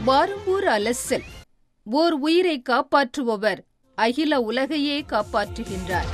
வாரம்பூர் அலசல் ஓர் உயிரை காப்பாற்றுபவர் அகில உலகையே காப்பாற்றுகின்றார்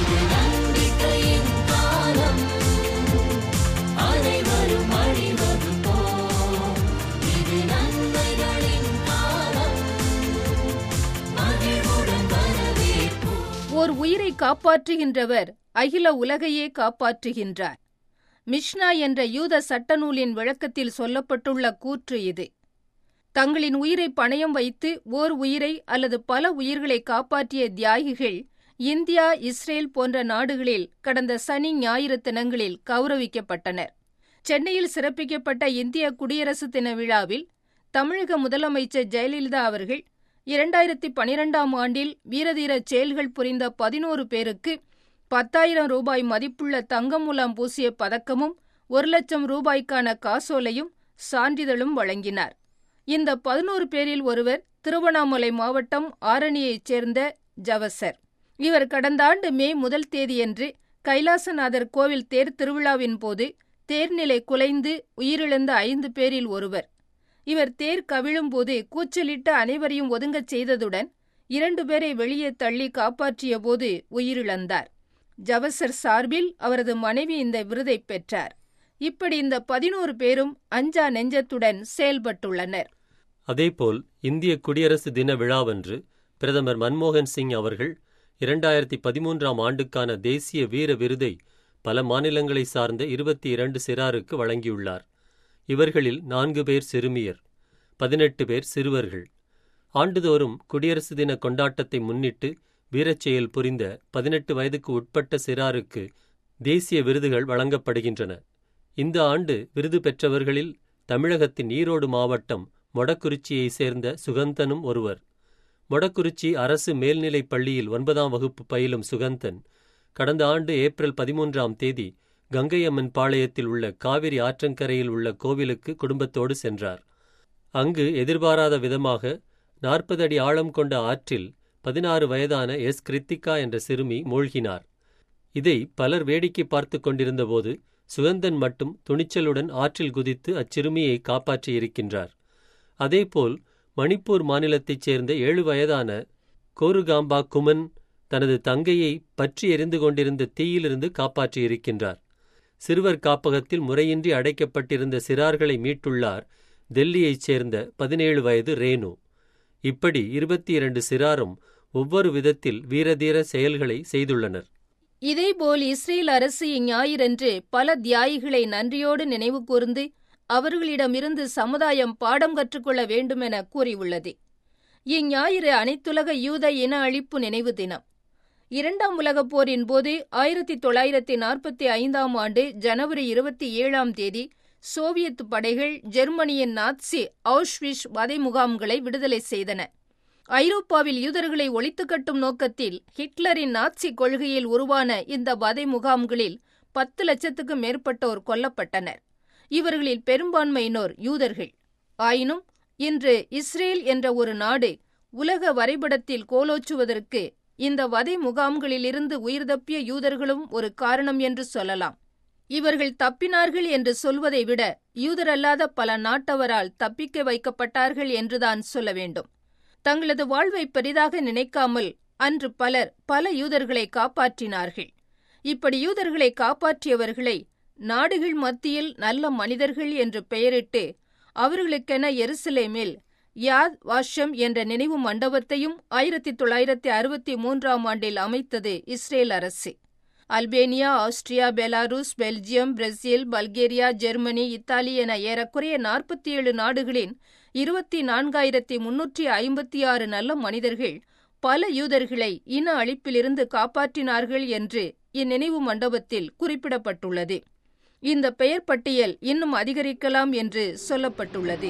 ஓர் உயிரை காப்பாற்றுகின்றவர் அகில உலகையே காப்பாற்றுகின்றார் மிஷ்னா என்ற யூத சட்ட நூலின் விளக்கத்தில் சொல்லப்பட்டுள்ள கூற்று இது தங்களின் உயிரை பணயம் வைத்து ஓர் உயிரை அல்லது பல உயிர்களை காப்பாற்றிய தியாகிகள் இந்தியா இஸ்ரேல் போன்ற நாடுகளில் கடந்த சனி ஞாயிறு தினங்களில் கௌரவிக்கப்பட்டனர் சென்னையில் சிறப்பிக்கப்பட்ட இந்திய குடியரசு தின விழாவில் தமிழக முதலமைச்சர் ஜெயலலிதா அவர்கள் இரண்டாயிரத்தி பனிரெண்டாம் ஆண்டில் வீரதீர செயல்கள் புரிந்த பதினோரு பேருக்கு பத்தாயிரம் ரூபாய் மதிப்புள்ள தங்கம் மூலம் பூசிய பதக்கமும் ஒரு லட்சம் ரூபாய்க்கான காசோலையும் சான்றிதழும் வழங்கினார் இந்த பதினோரு பேரில் ஒருவர் திருவண்ணாமலை மாவட்டம் ஆரணியைச் சேர்ந்த ஜவசர் இவர் கடந்த ஆண்டு மே முதல் தேதியன்று கைலாசநாதர் கோவில் தேர் திருவிழாவின் போது தேர்நிலை குலைந்து உயிரிழந்த ஐந்து பேரில் ஒருவர் இவர் தேர் கவிழும்போது கூச்சலிட்டு அனைவரையும் ஒதுங்கச் செய்ததுடன் இரண்டு பேரை வெளியே தள்ளி காப்பாற்றிய போது உயிரிழந்தார் ஜவசர் சார்பில் அவரது மனைவி இந்த விருதை பெற்றார் இப்படி இந்த பதினோரு பேரும் அஞ்சா நெஞ்சத்துடன் செயல்பட்டுள்ளனர் அதேபோல் இந்திய குடியரசு தின விழாவன்று பிரதமர் மன்மோகன் சிங் அவர்கள் இரண்டாயிரத்தி பதிமூன்றாம் ஆண்டுக்கான தேசிய வீர விருதை பல மாநிலங்களை சார்ந்த இருபத்தி இரண்டு சிறாருக்கு வழங்கியுள்ளார் இவர்களில் நான்கு பேர் சிறுமியர் பதினெட்டு பேர் சிறுவர்கள் ஆண்டுதோறும் குடியரசு தின கொண்டாட்டத்தை முன்னிட்டு வீரச்செயல் புரிந்த பதினெட்டு வயதுக்கு உட்பட்ட சிறாருக்கு தேசிய விருதுகள் வழங்கப்படுகின்றன இந்த ஆண்டு விருது பெற்றவர்களில் தமிழகத்தின் ஈரோடு மாவட்டம் மொடக்குறிச்சியைச் சேர்ந்த சுகந்தனும் ஒருவர் மொடக்குறிச்சி அரசு மேல்நிலைப் பள்ளியில் ஒன்பதாம் வகுப்பு பயிலும் சுகந்தன் கடந்த ஆண்டு ஏப்ரல் பதிமூன்றாம் தேதி கங்கையம்மன் பாளையத்தில் உள்ள காவிரி ஆற்றங்கரையில் உள்ள கோவிலுக்கு குடும்பத்தோடு சென்றார் அங்கு எதிர்பாராத விதமாக நாற்பது அடி ஆழம் கொண்ட ஆற்றில் பதினாறு வயதான எஸ் கிருத்திகா என்ற சிறுமி மூழ்கினார் இதை பலர் வேடிக்கை பார்த்து கொண்டிருந்தபோது சுகந்தன் மட்டும் துணிச்சலுடன் ஆற்றில் குதித்து அச்சிறுமியை காப்பாற்றியிருக்கின்றார் அதேபோல் மணிப்பூர் மாநிலத்தைச் சேர்ந்த ஏழு வயதான கோருகாம்பா குமன் தனது தங்கையை பற்றி எரிந்து கொண்டிருந்த தீயிலிருந்து காப்பாற்றியிருக்கின்றார் சிறுவர் காப்பகத்தில் முறையின்றி அடைக்கப்பட்டிருந்த சிறார்களை மீட்டுள்ளார் டெல்லியைச் சேர்ந்த பதினேழு வயது ரேணு இப்படி இருபத்தி இரண்டு சிறாரும் ஒவ்வொரு விதத்தில் வீரதீர செயல்களை செய்துள்ளனர் இதேபோல் இஸ்ரேல் அரசு இஞ்ஞாயிறன்று பல தியாகிகளை நன்றியோடு நினைவு கூர்ந்து அவர்களிடமிருந்து சமுதாயம் பாடம் கற்றுக்கொள்ள வேண்டுமென கூறியுள்ளது இஞ்ஞாயிறு அனைத்துலக யூத இன அழிப்பு நினைவு தினம் இரண்டாம் உலகப் போரின் போது ஆயிரத்தி தொள்ளாயிரத்தி நாற்பத்தி ஐந்தாம் ஆண்டு ஜனவரி இருபத்தி ஏழாம் தேதி சோவியத் படைகள் ஜெர்மனியின் நாத்சி அவுஷ்விஷ் வதை முகாம்களை விடுதலை செய்தன ஐரோப்பாவில் யூதர்களை ஒழித்து கட்டும் நோக்கத்தில் ஹிட்லரின் நாட்சி கொள்கையில் உருவான இந்த வதை முகாம்களில் பத்து லட்சத்துக்கும் மேற்பட்டோர் கொல்லப்பட்டனர் இவர்களில் பெரும்பான்மையினோர் யூதர்கள் ஆயினும் இன்று இஸ்ரேல் என்ற ஒரு நாடு உலக வரைபடத்தில் கோலோச்சுவதற்கு இந்த வதை முகாம்களிலிருந்து உயிர் தப்பிய யூதர்களும் ஒரு காரணம் என்று சொல்லலாம் இவர்கள் தப்பினார்கள் என்று சொல்வதை விட யூதரல்லாத பல நாட்டவரால் தப்பிக்க வைக்கப்பட்டார்கள் என்றுதான் சொல்ல வேண்டும் தங்களது வாழ்வை பெரிதாக நினைக்காமல் அன்று பலர் பல யூதர்களை காப்பாற்றினார்கள் இப்படி யூதர்களை காப்பாற்றியவர்களை நாடுகள் மத்தியில் நல்ல மனிதர்கள் என்று பெயரிட்டு அவர்களுக்கென எருசலேமில் யாத் வாஷம் என்ற நினைவு மண்டபத்தையும் ஆயிரத்தி தொள்ளாயிரத்தி அறுபத்தி மூன்றாம் ஆண்டில் அமைத்தது இஸ்ரேல் அரசு Albania Austria Belarus Belgium Brazil Bulgaria Germany Italy என ஏறக்குறைய நாற்பத்தி ஏழு நாடுகளின் இருபத்தி நான்காயிரத்தி முன்னூற்றி ஐம்பத்தி ஆறு நல்ல மனிதர்கள் பல யூதர்களை இன அழிப்பிலிருந்து காப்பாற்றினார்கள் என்று இந்நினைவு மண்டபத்தில் குறிப்பிடப்பட்டுள்ளது இந்த பெயர் பட்டியல் இன்னும் அதிகரிக்கலாம் என்று சொல்லப்பட்டுள்ளது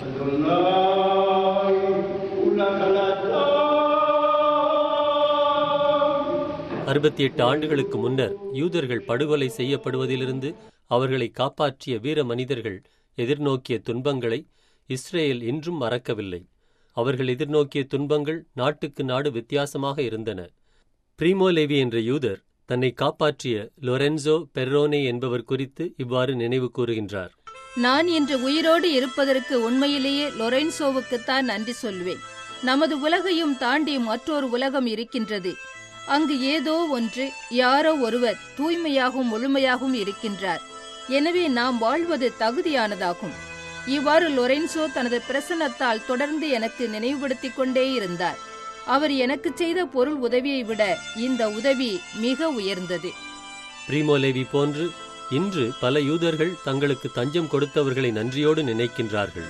அறுபத்தி எட்டு ஆண்டுகளுக்கு முன்னர் யூதர்கள் படுகொலை செய்யப்படுவதிலிருந்து அவர்களை காப்பாற்றிய வீர மனிதர்கள் எதிர்நோக்கிய துன்பங்களை இஸ்ரேல் இன்றும் மறக்கவில்லை அவர்கள் எதிர்நோக்கிய துன்பங்கள் நாட்டுக்கு நாடு வித்தியாசமாக இருந்தன பிரீமோலேவி என்ற யூதர் தன்னை காப்பாற்றிய லொரென்சோ பெர்ரோனே என்பவர் குறித்து இவ்வாறு நினைவு கூறுகின்றார் நான் இன்று உயிரோடு இருப்பதற்கு உண்மையிலேயே லொரென்சோவுக்குத்தான் நன்றி சொல்வேன் நமது உலகையும் தாண்டி மற்றொரு உலகம் இருக்கின்றது அங்கு ஏதோ ஒன்று யாரோ ஒருவர் தூய்மையாகவும் முழுமையாகவும் இருக்கின்றார் எனவே நாம் வாழ்வது தகுதியானதாகும் இவ்வாறு லொரென்சோ தனது பிரசன்னத்தால் தொடர்ந்து எனக்கு நினைவுபடுத்திக் கொண்டே இருந்தார் அவர் எனக்கு செய்த பொருள் உதவியை விட இந்த உதவி மிக உயர்ந்தது பிரீமோலேவி போன்று இன்று பல யூதர்கள் தங்களுக்கு தஞ்சம் கொடுத்தவர்களை நன்றியோடு நினைக்கின்றார்கள்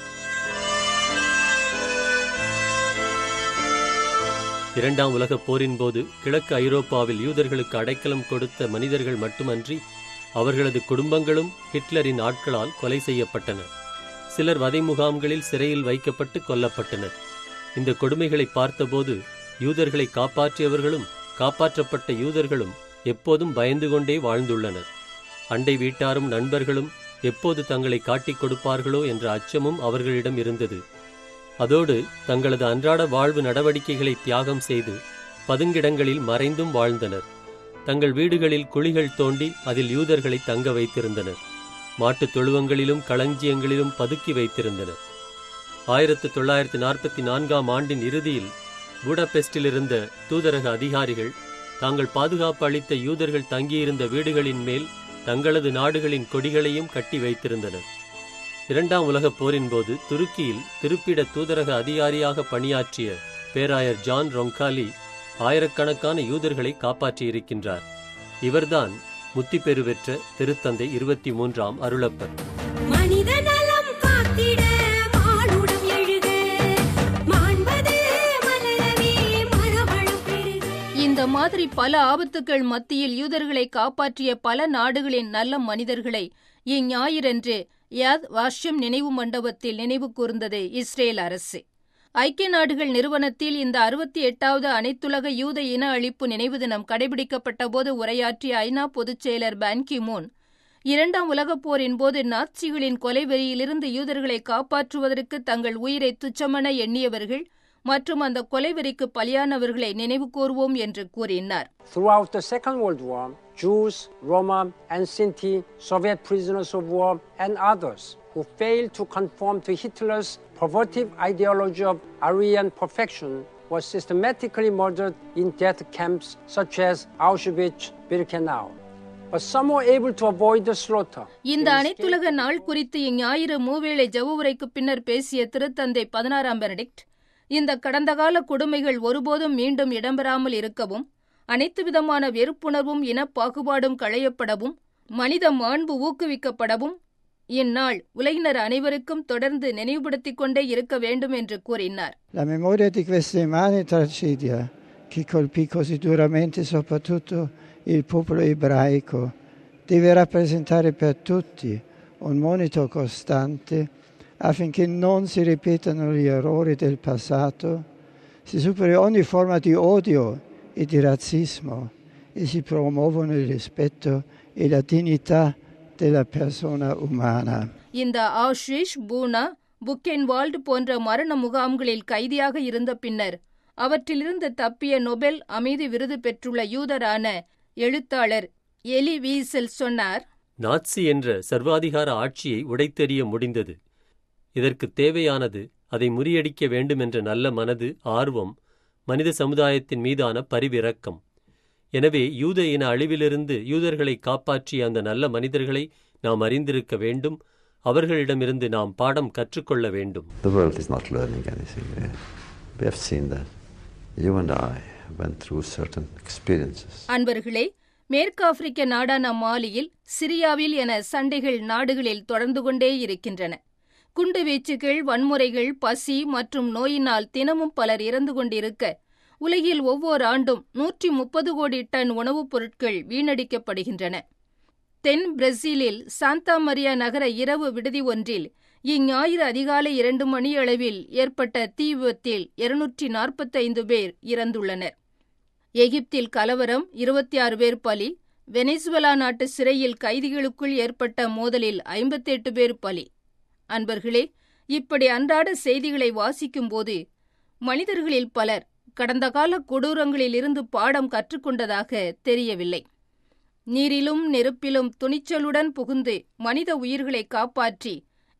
இரண்டாம் உலகப் போரின் போது கிழக்கு ஐரோப்பாவில் யூதர்களுக்கு அடைக்கலம் கொடுத்த மனிதர்கள் மட்டுமன்றி அவர்களது குடும்பங்களும் ஹிட்லரின் ஆட்களால் கொலை செய்யப்பட்டன சிலர் வதை முகாம்களில் சிறையில் வைக்கப்பட்டு கொல்லப்பட்டனர் இந்த கொடுமைகளை பார்த்தபோது யூதர்களை காப்பாற்றியவர்களும் காப்பாற்றப்பட்ட யூதர்களும் எப்போதும் பயந்து கொண்டே வாழ்ந்துள்ளனர் அண்டை வீட்டாரும் நண்பர்களும் எப்போது தங்களை காட்டிக் கொடுப்பார்களோ என்ற அச்சமும் அவர்களிடம் இருந்தது அதோடு தங்களது அன்றாட வாழ்வு நடவடிக்கைகளை தியாகம் செய்து பதுங்கிடங்களில் மறைந்தும் வாழ்ந்தனர் தங்கள் வீடுகளில் குழிகள் தோண்டி அதில் யூதர்களை தங்க வைத்திருந்தனர் மாட்டுத் தொழுவங்களிலும் களஞ்சியங்களிலும் பதுக்கி வைத்திருந்தனர் ஆயிரத்து தொள்ளாயிரத்து நாற்பத்தி நான்காம் ஆண்டின் இறுதியில் பூடபெஸ்டில் இருந்த தூதரக அதிகாரிகள் தாங்கள் பாதுகாப்பு அளித்த யூதர்கள் தங்கியிருந்த வீடுகளின் மேல் தங்களது நாடுகளின் கொடிகளையும் கட்டி வைத்திருந்தனர் இரண்டாம் உலகப் போரின் போது துருக்கியில் திருப்பிட தூதரக அதிகாரியாக பணியாற்றிய பேராயர் ஜான் ரொங்காலி ஆயிரக்கணக்கான யூதர்களை காப்பாற்றியிருக்கின்றார் இவர்தான் முத்திப்பெறு பெற்ற திருத்தந்தை இருபத்தி மூன்றாம் அருளப்பர் மனித நலம் காத்திட மானுடம் எழுக மாண்பது மலரவே மரவளம் பெருக இந்த மாதிரி பல ஆபத்துக்கள் மத்தியில் யூதர்களை காப்பாற்றிய பல நாடுகளின் நல்ல மனிதர்களை இஞ்ஞாயிறன்று யாத் வாஷ்யம் நினைவு மண்டபத்தில் நினைவு கூர்ந்தது இஸ்ரேல் அரசு ஐக்கிய நாடுகள் நிறுவனத்தில் இந்த அறுபத்தி எட்டாவது அனைத்துலக யூத இன அழிப்பு நினைவு தினம் கடைபிடிக்கப்பட்ட போது உரையாற்றிய ஐநா பொதுச் செயலர் பான் கி மூன் இரண்டாம் உலகப் போரின் போது நாட்சிகளின் கொலைவெறியிலிருந்து யூதர்களை காப்பாற்றுவதற்கு தங்கள் உயிரை துச்சமென எண்ணியவர்கள் மற்றும் அந்த கொலைவெறிக்கு பலியானவர்களை நினைவு கூர்வோம் என்று கூறினார் Throughout the Second World War, Jews, Roma, and Sinti, Soviet prisoners of war, and others who failed to conform to Hitler's pervertive ideology of Aryan perfection were systematically murdered in death camps such as Auschwitz Birkenau. But some were able to avoid the slaughter. இந்த அனைத்துலக நாள் குறித்து இஞ்ஞாயிறு மூவேளை ஜெப உரைக்கு பின்னர் பேசிய திருத்தந்தை பதினாறாம் பெனடிக்ட் இந்த கடந்த கால கொடுமைகள் ஒருபோதும் மீண்டும் இடம்பெறாமல் இருக்கவும் அனைத்து விதமான வெறுப்புணர்வும் இனப்பாகுபாடும் களையப்படவும் மனித மாண்பு ஊக்குவிக்கப்படவும் இந்நாள் உலகினர் அனைவருக்கும் தொடர்ந்து நினைவுபடுத்திக் கொண்டே இருக்க வேண்டும் என்று கூறினார் La memoria di questa immane tragedia, che colpì così duramente soprattutto il popolo ebraico, deve rappresentare per tutti un monito costante affinché non si ripetano gli errori del passato, si superi ogni forma di odio e di razzismo e si promuovono il rispetto e la dignità della persona umana. இந்த ஆஷ்விஷ் பூனா புக்கென்வால்டு போன்ற மரண முகாம்களில் கைதியாக இருந்த பின்னர் அவற்றிலிருந்து தப்பிய Nobel அமைதி விருது பெற்றுள்ள யூதரான எழுத்தாளர் எலி வீசல் சொன்னார் நாட்சி என்ற சர்வாதிகார ஆட்சியை உடைத்தெறிய முடிந்தது இதற்கு தேவையானது அதை முறியடிக்க வேண்டுமென்ற நல்ல மனது ஆர்வம் மனித சமுதாயத்தின் மீதான பரிவிரக்கம் எனவே யூத இன அழிவிலிருந்து யூதர்களை காப்பாற்றிய அந்த நல்ல மனிதர்களை நாம் அறிந்திருக்க வேண்டும் அவர்களிடமிருந்து நாம் பாடம் கற்றுக்கொள்ள வேண்டும் The world is not learning anything. Uh, We have seen that. You and I went through certain experiences. அன்பர்களே மேற்கு ஆப்பிரிக்க நாடான மாலியில் சிரியாவில் என சண்டைகள் நாடுகளில் தொடர்ந்து கொண்டே இருக்கின்றன குண்டுவீச்சுகள் வன்முறைகள் பசி மற்றும் நோயினால் தினமும் பலர் இறந்து கொண்டிருக்க உலகில் ஒவ்வொரு ஆண்டும் நூற்றி முப்பது கோடி டன் உணவுப் பொருட்கள் வீணடிக்கப்படுகின்றன தென் பிரேசிலில் சாந்தா மரியா நகர இரவு விடுதி ஒன்றில் இஞ்ஞாயிறு அதிகாலை இரண்டு மணியளவில் ஏற்பட்ட தீ விபத்தில் இருநூற்றி நாற்பத்தைந்து பேர் இறந்துள்ளனர் எகிப்தில் கலவரம் இருபத்தி ஆறு பேர் பலி வெனிசுவலா நாட்டு சிறையில் கைதிகளுக்குள் ஏற்பட்ட மோதலில் ஐம்பத்தெட்டு பேர் பலி அன்பர்களே இப்படி அன்றாட செய்திகளை வாசிக்கும்போது மனிதர்களில் பலர் கடந்த கால கொடூரங்களில் இருந்து பாடம் கற்றுக்கொண்டதாக தெரியவில்லை நீரிலும் நெருப்பிலும் துணிச்சலுடன் புகுந்து மனித உயிர்களை காப்பாற்றி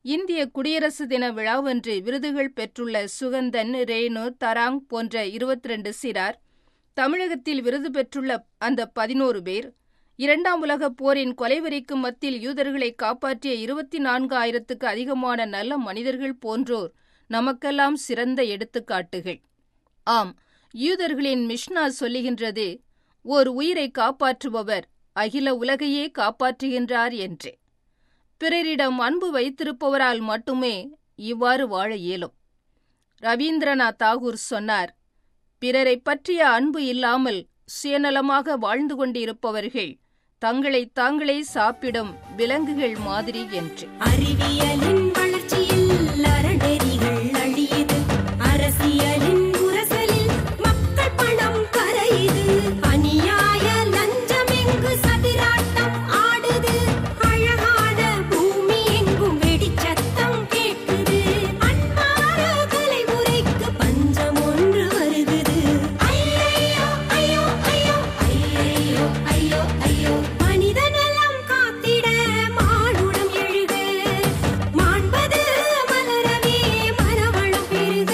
இந்திய குடியரசு தின விழாவன்று விருதுகள் பெற்றுள்ள சுகந்தன் ரேணு தராங் போன்ற இருபத்தி ரெண்டு சிறார் தமிழகத்தில் விருது பெற்றுள்ள அந்த பதினோரு பேர் இரண்டாம் உலகப் போரின் கொலைவெறிக்கு மத்தியில் யூதர்களை காப்பாற்றிய இருபத்தி நான்கு ஆயிரத்துக்கு அதிகமான நல்ல மனிதர்கள் போன்றோர் நமக்கெல்லாம் சிறந்த எடுத்துக்காட்டுகள் ஆம் யூதர்களின் மிஷ்னா சொல்லுகின்றது ஓர் உயிரை காப்பாற்றுபவர் அகில உலகையே காப்பாற்றுகின்றார் என்று பிறரிடம் அன்பு வைத்திருப்பவரால் மட்டுமே இவ்வாறு வாழ இயலும் ரவீந்திரநாத் தாகூர் சொன்னார் பிறரை பற்றிய அன்பு இல்லாமல் சுயநலமாக வாழ்ந்து கொண்டிருப்பவர்கள் தங்களை தாங்களே சாப்பிடும் விலங்குகள் மாதிரி என்று அறிவியலின் வளர்ச்சியில் அறநெறிகள் அழியுது அரசியலின் உரசலில் மக்கள் பணம் கரையுது அநியாய லஞ்சம் எங்கு சதிராட்டம் ஆடுது அழகான பூமி எங்கும் வெடிச்சத்தம் கேட்குது அன்பான தலைமுறைக்கு பஞ்சம் ஒன்று வருகுது ஐயையோ ஐயோ ஐயோ ஐயையோ ஐயோ ஐயோ மனித நலம் காத்திட மானுடம் எழுக மாண்பது மலரவே மரவளம் பெருக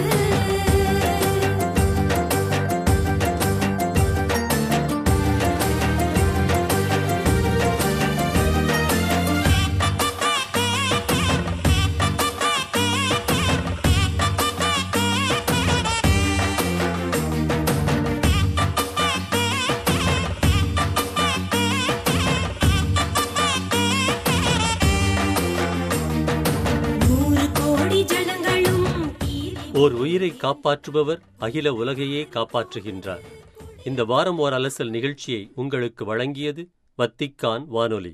நூறு கோடி ஜனங்களும் தீர்வி ஓர் உயிரை காப்பாற்றுபவர் அகில உலகையே காப்பாற்றுகின்றார் இந்த வாரம் ஓர் அலசல் நிகழ்ச்சியை உங்களுக்கு வழங்கியது வத்திக்கான் வானொலி